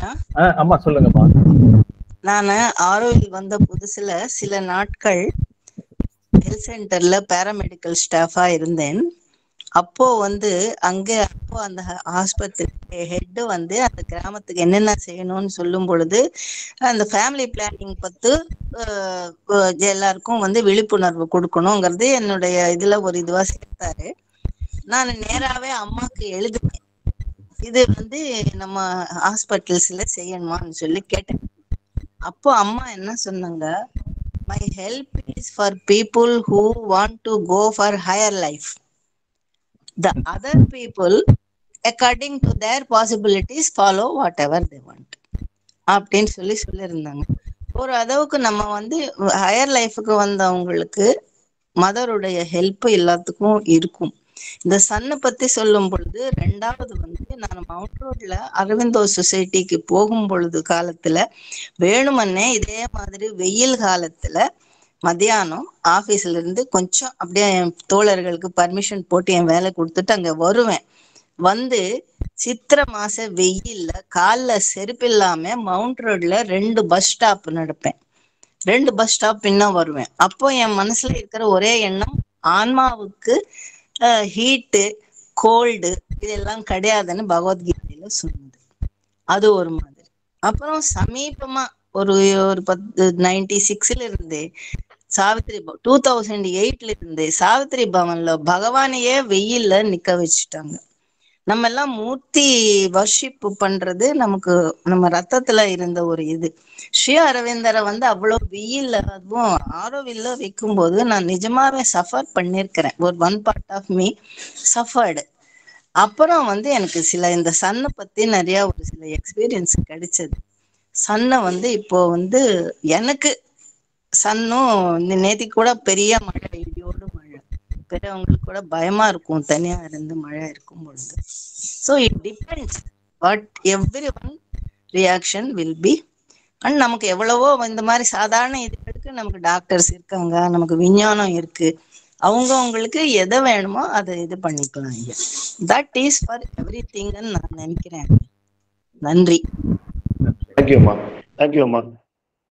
ஆ, அம்மா சொல்லுங்கம்மா நான் ஆரோவில் வந்த புதுசுல சில நாட்கள் ஹெல்த் சென்டர்ல பேராமெடிக்கல் ஸ்டாஃபா இருந்தேன் அப்போ வந்து அங்க அப்போ அந்த ஆஸ்பத்திரி ஹெட் வந்து அந்த கிராமத்துக்கு என்னென்ன செய்யணும்னு சொல்லும் பொழுது அந்த ஃபேமிலி பிளானிங் பத்து அஹ், அஹ், எல்லாருக்கும் வந்து விழிப்புணர்வு கொடுக்கணுங்கிறது என்னுடைய இதுல ஒரு இதுவா சேர்த்தாரு நான் நேராவே அம்மாக்கு எழுதுனேன் இது வந்து நம்ம ஹாஸ்பிட்டல்ஸ்ல செய்யணுமான்னு சொல்லி கேட்டேன் அப்போ அம்மா என்ன சொன்னாங்க my help is for people who want to go for higher life the other people according to their possibilities follow whatever they want அப்படின்னு சொல்லி சொல்லியிருந்தாங்க ஒரு அளவுக்கு நம்ம வந்து ஹையர் லைஃபுக்கு வந்தவங்களுக்கு மதருடைய ஹெல்ப் எல்லாத்துக்கும் இருக்கும் இந்த சன்னை பத்தி சொல்லும் பொழுது ரெண்டாவது வந்து நான் மவுண்ட் ரோட்ல அரவிந்தோ சொசைட்டிக்கு போகும் பொழுது காலத்துல வேணுமன்னே இதே மாதிரி வெயில் காலத்துல மத்தியானம் ஆபீஸ்ல இருந்து கொஞ்சம் அப்படியே என் தோழர்களுக்கு பர்மிஷன் போட்டு என் வேலை கொடுத்துட்டு அங்க வருவேன் வந்து சித்திரை மாச வெயில்ல கால்ல செருப்பு இல்லாம மவுண்ட் ரோட்ல ரெண்டு பஸ் ஸ்டாப் நடப்பேன் ரெண்டு பஸ் ஸ்டாப் பின்ன வருவேன் அப்போ என் மனசுல இருக்கிற ஒரே எண்ணம் ஆன்மாவுக்கு ஹீட்டு கோல்டு இதெல்லாம் கிடையாதுன்னு பகவத்கீதையில சொன்னது அது ஒரு மாதிரி அப்புறம் சமீபமா ஒரு ஒரு பத்து நைன்டி சிக்ஸ்ல இருந்தே சாவித்ரி டூ தௌசண்ட் எயிட்ல இருந்து சாவித்ரி பவன்ல பகவானையே வெயில்ல நிக்க வச்சுட்டாங்க நம்ம எல்லாம் மூர்த்தி வர்ஷிப் பண்றது நமக்கு நம்ம ரத்தத்துல இருந்த ஒரு இது ஸ்ரீ அரவிந்தரை வந்து அவ்வளவு வெயில்ல அதுவும் ஆரோவில்ல வைக்கும்போது நான் நிஜமாவே சஃபர் பண்ணியிருக்கிறேன் ஒரு one part of me suffered அப்புறம் வந்து எனக்கு சில இந்த சன்னை பத்தி நிறைய ஒரு சில எக்ஸ்பீரியன்ஸ் கிடைச்சது சன்னை வந்து இப்போ வந்து எனக்கு சன்னும் இந்த நேத்தி கூட பெரிய மழை இடியோடு மழை பெரியவங்களுக்கு கூட பயமா இருக்கும் தனியா இருந்து மழை இருக்கும் பொழுது so it depends but every one reaction will be and நமக்கு எவ்வளவோ இந்த மாதிரி சாதாரண இதுகளுக்கு நமக்கு டாக்டர்ஸ் இருக்காங்க நமக்கு விஞ்ஞானம் இருக்கு அவங்கவங்களுக்கு எதை வேணுமோ அதை இது பண்ணிக்கலாம் இங்க தட் இஸ் ஃபார் எவ்ரி திங்னு நான் நினைக்கிறேன் நன்றி தேங்க்யூம்மா தேங்க்யூம்மா